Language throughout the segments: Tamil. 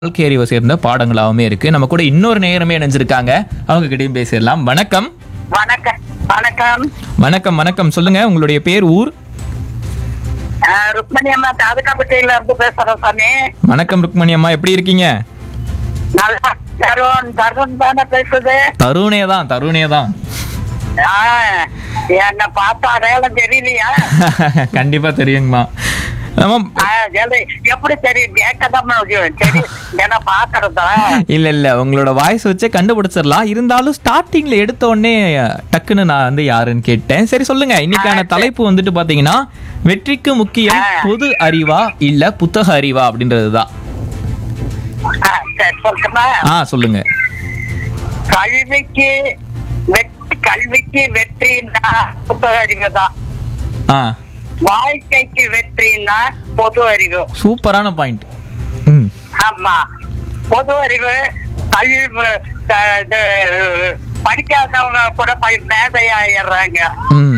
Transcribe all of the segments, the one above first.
வாழ்க்கை அறிவை சேர்ந்த பாடங்களாகவுமே இருக்கு நம்ம கூட இன்னொரு நேரமே இணைஞ்சிருக்காங்க அவங்க கிட்டயும் பேசிடலாம் வணக்கம் வணக்கம் வணக்கம் வணக்கம் வணக்கம் சொல்லுங்க உங்களுடைய பேர் ஊர் ஆஹ் ருக்மணி அம்மா தாதுகாப்பட்டியில இருந்து பேசுறேன் சாமி வணக்கம் ருக்மணி அம்மா எப்படி இருக்கீங்க நல்லா தருண் தருண் தானே பேசுது தருணே தான் தருணே தான் ஆஹ் என்ன பார்த்தா அடையாளம் தெரியலையா கண்டிப்பா தெரியுங்கம்மா ஆமா ஆஹ் சரி, எப்படி தெரியும் கேட்கதான் முடியும் சரி என்ன பாக்குறதா இல்ல இல்ல உங்களோட வாய்ஸ் வச்சே கண்டுபிடிச்சிடலாம் இருந்தாலும் ஸ்டார்டிங்ல எடுத்த உடனே டக்குன்னு நான் வந்து யாருன்னு கேட்டேன் சரி சொல்லுங்க இன்னைக்கான தலைப்பு வந்துட்டு பாத்தீங்கன்னா வெற்றிக்கு முக்கியம் பொது அறிவா இல்ல புத்தக அறிவா அப்படின்றதுதான் ஆஹ் சரி சொல்லட்டுமா ஆ சொல்லுங்க கல்விக்கு வெற்றி கல்விக்கு வெற்றின்னா புத்தக அறிவு தான் ஆ வாழ்க்கைக்கு வெற்றின்னா பொது அறிவு சூப்பரான பாயிண்ட் ம் ஆமா பொது அறிவு கல்வி க- இது, படிக்காதவங்க கூட ப- மேதையாயிடுறாங்க ம்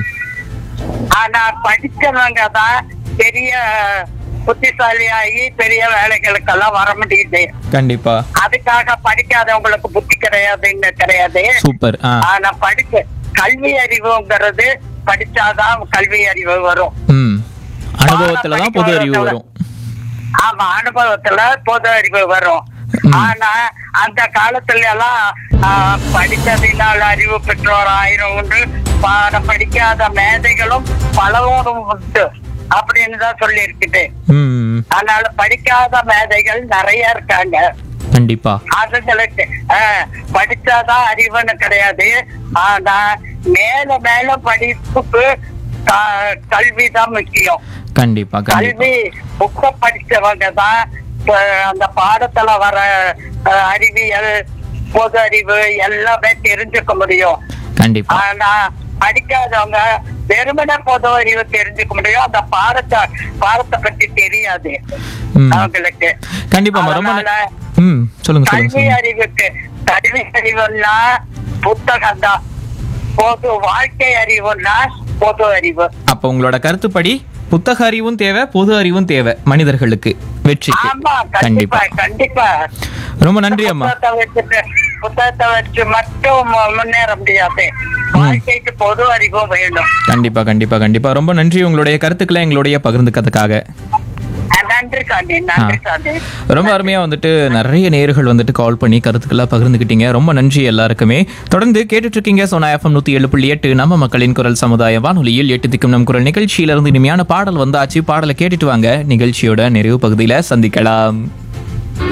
ஆனா படிச்சவங்க தான் பெரிய புத்திசாலியாகி பெரிய வேலைகளுக்கெல்லாம் வர முடியுது கண்டிப்பா அதுக்காக படிக்காதவங்களுக்கு புத்தி கிடையாதுன்னு கிடையாது சூப்பர் ஆ ஆனா படிக்க கல்வி அறிவுங்கிறது படிச்சாதான் கல்வி அறிவு வரும் ம் அனுபவத்துல தான் பொது அறிவு வரும் ஆமா அனுபவத்துல பொது அறிவு வரும் ம். ஆனா அந்த காலத்துல எல்லாம் ஆஹ், படித்ததினால் அறிவு பெற்றோர் ஆயிரம் உண்டு பா- படிக்காத மேதைகளும் பலவும் உண்டு அப்படின்னு தான் சொல்லி இருக்குது ம் அதனால படிக்காத மேதைகள் நிறைய இருக்காங்க கண்டிப்பா அதுங்களுக்கு ஆஹ், படிச்சாதான் அறிவுன்னு கிடையாது ஆனா மேல மேல படிப்புக்கு க- கல்விதான் முக்கியம் கண்டிப்பா கண்டிப்பா கல்வி புக்க படிச்சவங்க தான் இப்ப அந்த பாடத்துல வர அஹ், அறிவியல் பொது அறிவு எல்லாமே தெரிஞ்சுக்க முடியும் கண்டிப்பா ஆனா படிக்காதவங்க வெறுமனே பொது அறிவு தெரிஞ்சுக்க முடியும் அந்த பாடத்தை பாடத்தை பத்தி தெரியாது ம் அவங்களுக்கு கண்டிப்பா ரொம்ப ந- அதனால ம் சொல்லுங்க சொல்லுங்க கல்வி சொல்லுங்க அறிவுக்கு கல்வி அறிவுன்னா புத்தகம் தான் பொது வாழ்க்கை அறிவுன்னா பொது அறிவு அப்ப உங்களோட கருத்துப்படி புத்தக அறிவும் தேவை பொது அறிவும் தேவை மனிதர்களுக்கு வெற்றிக்கு ஆமா கண்டிப்பா கண்டிப்பா கண்டிப்பா ரொம்ப நன்றி அம்மா புத்தகத்தை வச்சுட்டு புத்தகத்தை வச்சு மட்டும் மு- முன்னேற முடியாது வாழ்க்கைக்கு பொது அறிவும் வேணும் கண்டிப்பா கண்டிப்பா கண்டிப்பா ரொம்ப நன்றி உங்களுடைய கருத்துக்களை எங்களுடைய பகிர்ந்துக்கிறதுக்காக அஹ் நன்றி சாந்தி நன்றி சாந்தி ரொம்ப அருமையா வந்துட்டு நிறைய நேர்கள் வந்துட்டு கால் பண்ணி கருத்துக்களை பகிர்ந்துக்கிட்டீங்க ரொம்ப நன்றி எல்லாருக்குமே தொடர்ந்து கேட்டுட்டு இருக்கீங்க சோனா எஃப்எம் நூத்தி ஏழு புள்ளி எட்டு நம்ம மக்களின் குரல் சமுதாய வானொலியில் எட்டு திக்கும் நம் குரல் நிகழ்ச்சியிலிருந்து இனிமையான பாடல் வந்தாச்சு பாடலை கேட்டுட்டு வாங்க நிகழ்ச்சியோட நிறைவு பகுதியில சந்திக்கலாம்